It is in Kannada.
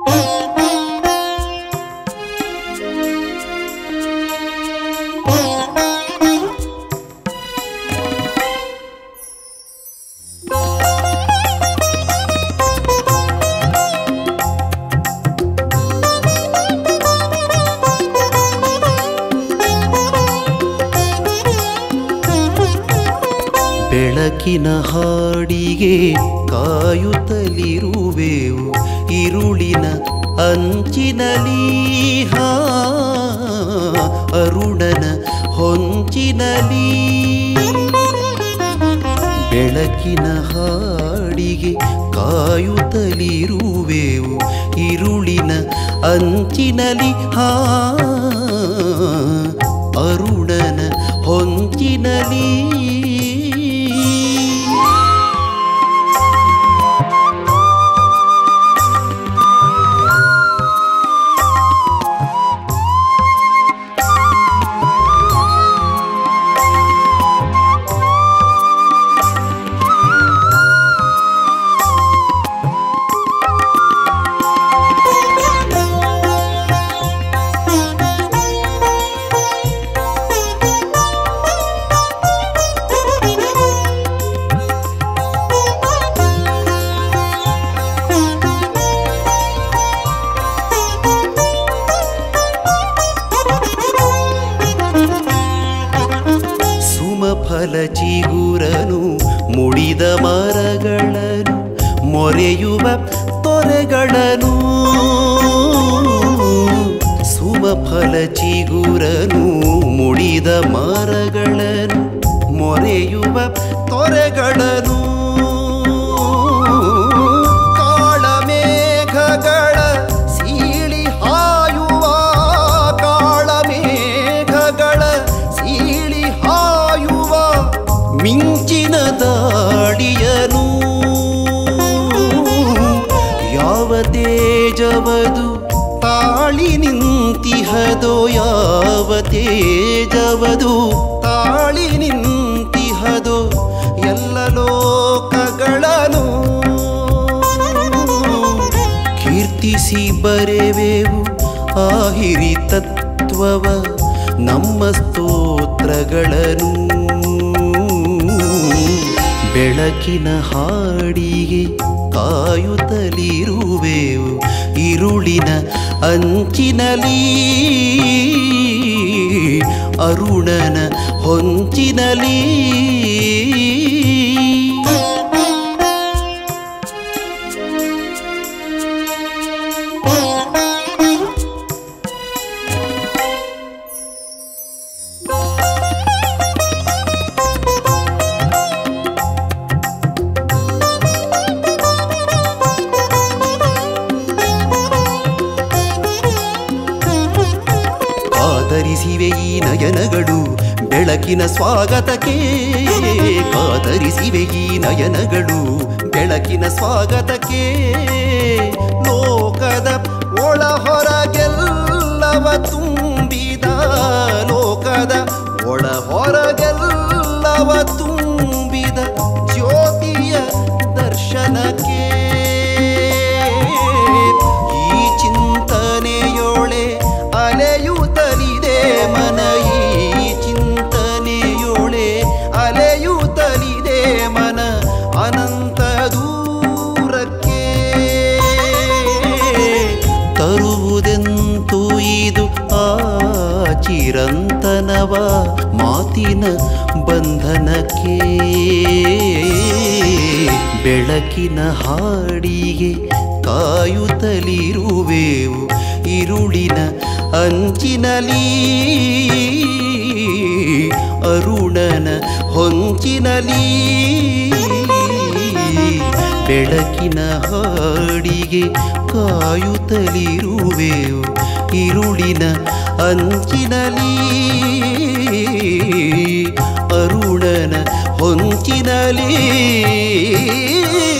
ಬೆಳಕಿನ ಹಾಡಿಗೆ ಕಾಯುತ್ತಲಿರುವೆವು ಇರುಳಿನ ಅಂಚಿನಲಿ ಹಾ ಅರುಣನ ಹೊಂಚಿನಲಿ ಬೆಳಕಿನ ಹಾಡಿಗೆ ಕಾಯುತ್ತಲಿರುವೆವು ಇರುಳಿನ ಅಂಚಿನಲಿ ಹಾ ಅರುಣನ ಹೊಂಚಿನಲಿ ಸುಮಫಲ ಚಿಗುರನು ಮುಡಿದ ಮರಗಳನ್ನು ಮೊರೆಯುವ ತೊರೆಗಳನ್ನು ಸುಮಫಲ ಚಿಗುರನು ಮುಡಿದ ಮರಗಳನ್ನು ಮೊರೆಯುವ ತೊರೆಗಳನ್ನು ಕಾಳಮೇಘಗಳ ಸೀಳಿ ಹಾಯುವ ಕಾಳಮೇಘಗಳ ಸೀಳಿ ಹಾಯುವ ಮಿಂಚಿನ ದಾಳಿಯನು ಯಾವ ತೇಜವದು ತಾಳಿ ನಿಂತಿಹದೋ ಯಾವ ತೇಜವದು ತಾಳಿ ನಿಂತಿಹದೋ ಎಲ್ಲ ಲೋಕಗಳನ್ನು ಕೀರ್ತಿಸಿ ಬರೆವೆವು ಆಹಿರಿ ತತ್ವವ ನಮ್ಮ ಸ್ತೋತ್ರಗಳನ್ನು ಬೆಳಕಿನ ಹಾಡಿಗೆ ಕಾಯುತ್ತಲಿರುವೆವು ಇರುಳಿನ ಅಂಚಿನಲಿ ಅರುಣನ ಹೊಂಚಿನಲಿ ಆದರಿಸಿವೆ ಈ ನಯನಗಳು ಬೆಳಕಿನ ಸ್ವಾಗತಕ್ಕೆ ಕಾದರಿಸಿವೆ ಈ ನಯನಗಳು ಬೆಳಕಿನ ಸ್ವಾಗತಕ್ಕೆ ಲೋಕದ ಒಳ ಹೊರಗೆಲ್ಲವ ತುಂಬಿದ ಲೋಕದ ಒಳ ಹೊರಗೆಲ್ಲವ ತುಂಬಿದ ಜ್ಯೋತಿಯ ದರ್ಶನಕ್ಕೆ ಈ ಚಿಂತನೆಯೊಳೆ ಅಲೆಯುತ್ತಲಿದೆ ಮನ ಈ ಚಿಂತನೆಯೊಳೆ ಅಲೆಯುತ್ತಲಿದೆ ಮನ ಅನಂತ ದೂರಕ್ಕೆ ತರುವುದೆಂತೂ ಇದು ಆ ಚಿರಂತನವ ಮಾತಿನ ಬಂಧನಕ್ಕೆ ಬೆಳಕಿನ ಹಾಡಿಗೆ ಕಾಯುತ್ತಲಿರುವೆವು ಇರುಳಿನ ಅಂಚಿನಲಿ ಅರುಣನ ಹೊಂಚಿನಲಿ ಬೆಳಕಿನ ಹಾಡಿಗೆ ಕಾಯುತ್ತಲಿರುವೆವು ಇರುಳಿನ ಅಂಚಿನಲಿ ಅರುಣನ ಹೊಂಚಿನಲಿ